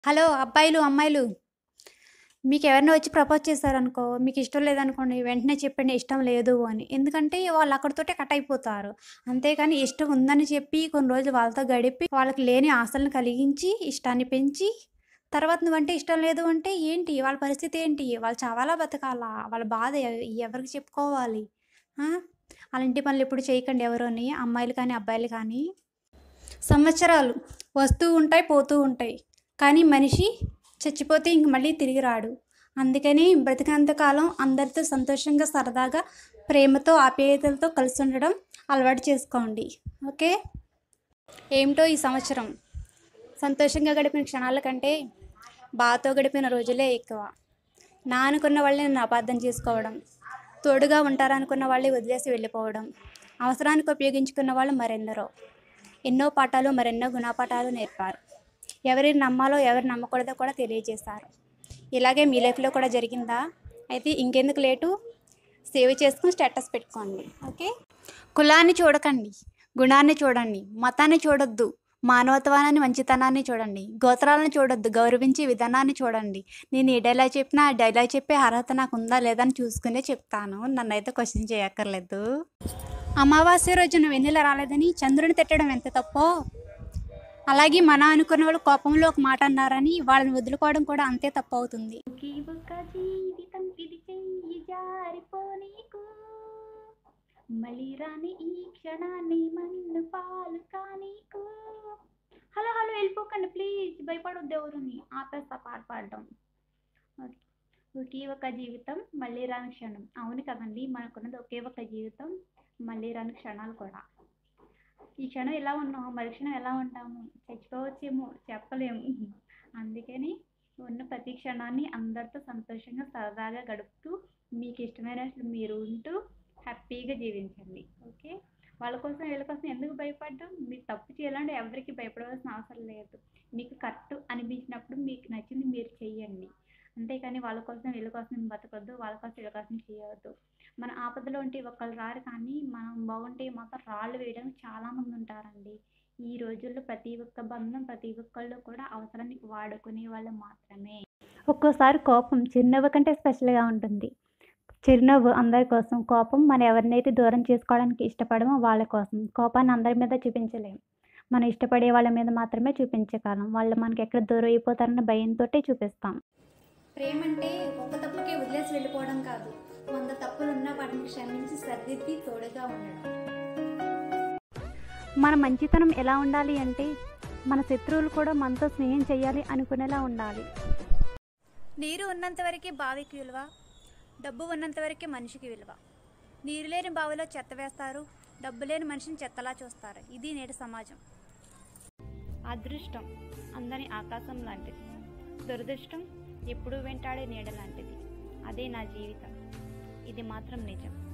Hello అబ్బాయిలు అమ్మాయిలు మీకు ఎవరైనా వచ్చి ప్రపోజ్ చేశారనుకో మీకు ఇష్టం లేదనుకోండి వెంటనే చెప్పండి ఇష్టం లేదు అని ఎందుకంటే వాళ్ళు అక్కడితోటే కట్ అయిపోతారు అంతేకాని ఇష్టం ఉందని చెప్పి కొన్ని రోజులు వాళ్ళతో గడిపి వాళ్ళకి లేని ఆశలను కలిగించి ఇష్టాన్ని పెంచి తర్వాత నువ్వంటే ఇష్టం లేదు అంటే ఏంటి వాళ్ళ పరిస్థితి ఏంటి వాళ్ళు చావాలా బతకాలా వాళ్ళ బాధ ఎవ- ఎవరికి చెప్పుకోవాలి ఆ? అలాంటి పనులు ఎప్పుడు చేయకండి ఎవరోని అమ్మాయిలు కానీ అబ్బాయిలు కానీ సంవత్సరాలు వస్తూ ఉంటాయి పోతూ ఉంటాయి కానీ మనిషి చచ్చిపోతే ఇంక మళ్ళీ తిరిగి రాడు అందుకని బ్రతికినంతకాలం అందరితో సంతోషంగా సరదాగా ప్రేమతో ఆప్యాయతలతో కలిసి ఉండడం అలవాటు చేసుకోండి ఓకే ఏమిటో ఈ సంవత్సరం సంతోషంగా గడిపిన క్షణాల కంటే బాధతో గడిపిన రోజులే ఎక్కువ నా అనుకున్న వాళ్ళని నేను అపార్థం చేసుకోవడం తోడుగా ఉంటారనుకున్న వాళ్ళే వదిలేసి వెళ్ళిపోవడం అవసరానికి ఉపయోగించుకున్న వాళ్ళు మరెందరో ఎన్నో పాఠాలు మరెన్నో గుణపాఠాలు నేర్పారు ఎవరిని నమ్మాలో ఎవరిని నమ్మకూడదో కూడా తెలియజేశారు ఇలాగే మీ లైఫ్లో కూడా జరిగిందా అయితే ఇంకెందుకు లేటు సేవ్ చేసుకుని స్టేటస్ పెట్టుకోండి ఓకే కులాన్ని చూడకండి గుణాన్ని చూడండి మతాన్ని చూడొద్దు మానవత్వాన్ని మంచితనాన్ని చూడండి గోత్రాలను చూడొద్దు గౌరవించే విధానాన్ని చూడండి నేను ఏ డైలాగ్ చెప్పినా ఆ డైలాగ్ చెప్పే అర్హత నాకు ఉందా లేదా అని చూసుకునే చెప్తాను నన్ను అయితే క్వశ్చన్ చేయక్కర్లేదు అమావాస్య రోజున వెన్నెల రాలేదని చంద్రుని తిట్టడం ఎంత తప్పో అలాగే మన అనుకున్న వాళ్ళు కోపంలో ఒక మాట అన్నారని వాళ్ళని వదులుకోవడం కూడా అంతే తప్పు అవుతుంది జీవితం ఇది చెయ్యి జారిపోనీకు మళ్ళీ రాని ఈ క్షణాన్ని మన్ను పాలు కానీకు హలో హలో వెళ్ళిపోకండి ప్లీజ్ భయపడొద్దు ఎవరుని ఆపేస్తా పాట పాడడం ఓకే. ఒకే ఒక జీవితం మళ్ళీ రాని క్షణం అవును కదండి మనకున్నది ఒకే ఒక జీవితం మళ్ళీ రాని క్షణాలు కూడా ఈ క్షణం ఎలా ఉన్నాము మరి క్షణం ఎలా ఉంటాము చచ్చిపోవచ్చేమో చెప్పలేము అందుకని ఉన్న ప్రతి క్షణాన్ని అందరితో సంతోషంగా సరదాగా గడుపుతూ మీకు ఇష్టమైనట్లు మీరు ఉంటూ హ్యాపీగా జీవించండి ఓకే వాళ్ళ కోసం వీళ్ళ కోసం ఎందుకు భయపడడం మీరు తప్పు చేయాలంటే ఎవరికి భయపడవలసిన అవసరం లేదు మీకు కరెక్ట్ అనిపించినప్పుడు మీకు నచ్చింది మీరు చెయ్యండి అంతేకాని వాళ్ళ కోసం వీళ్ళ కోసం బతకొద్దు వాళ్ళ కోసం వీళ్ళ కోసం చేయవద్దు మన ఆపదలో ఉంటే ఒకళ్ళు రారు కానీ మనం బాగుంటే మాత్రం రాళ్ళు వేయడానికి చాలామంది ఉంటారండి ఈ రోజుల్లో ప్రతి ఒక్క బంధం ప్రతి ఒక్కళ్ళు కూడా అవసరానికి వాడుకునే వాళ్ళు మాత్రమే ఒక్కోసారి కోపం చిరునవ్వు కంటే స్పెషల్గా ఉంటుంది చిరునవ్వు అందరి కోసం కోపం మనం ఎవరినైతే దూరం చేసుకోవడానికి ఇష్టపడమో వాళ్ళ కోసం కోపాన్ని అందరి మీద చూపించలేం మనం ఇష్టపడే వాళ్ళ మీద మాత్రమే చూపించగలం వాళ్ళు మనకి ఎక్కడ దూరం అయిపోతారన్న భయంతో చూపిస్తాం ప్రేమ అంటే ఒక్క తప్పుకే వదిలేసి వెళ్ళిపోవడం కాదు వంద తప్పులున్నా వాటిని క్షమించి సర్దిద్ది తోడుగా ఉండడం మన మంచితనం ఎలా ఉండాలి అంటే మన శత్రువులు కూడా మనతో స్నేహం చేయాలి అనుకునేలా ఉండాలి నీరు ఉన్నంత వరకే బావికి విలువ డబ్బు ఉన్నంత వరకే మనిషికి విలువ నీరు లేని బావిలో చెత్త వేస్తారు డబ్బు లేని మనిషిని చెత్తలా చూస్తారు ఇది నేటి సమాజం అదృష్టం అందని ఆకాశం లాంటిది దురదృష్టం ఎప్పుడూ వెంటాడే నీడ లాంటిది అదే నా జీవితం ఇది మాత్రం నిజం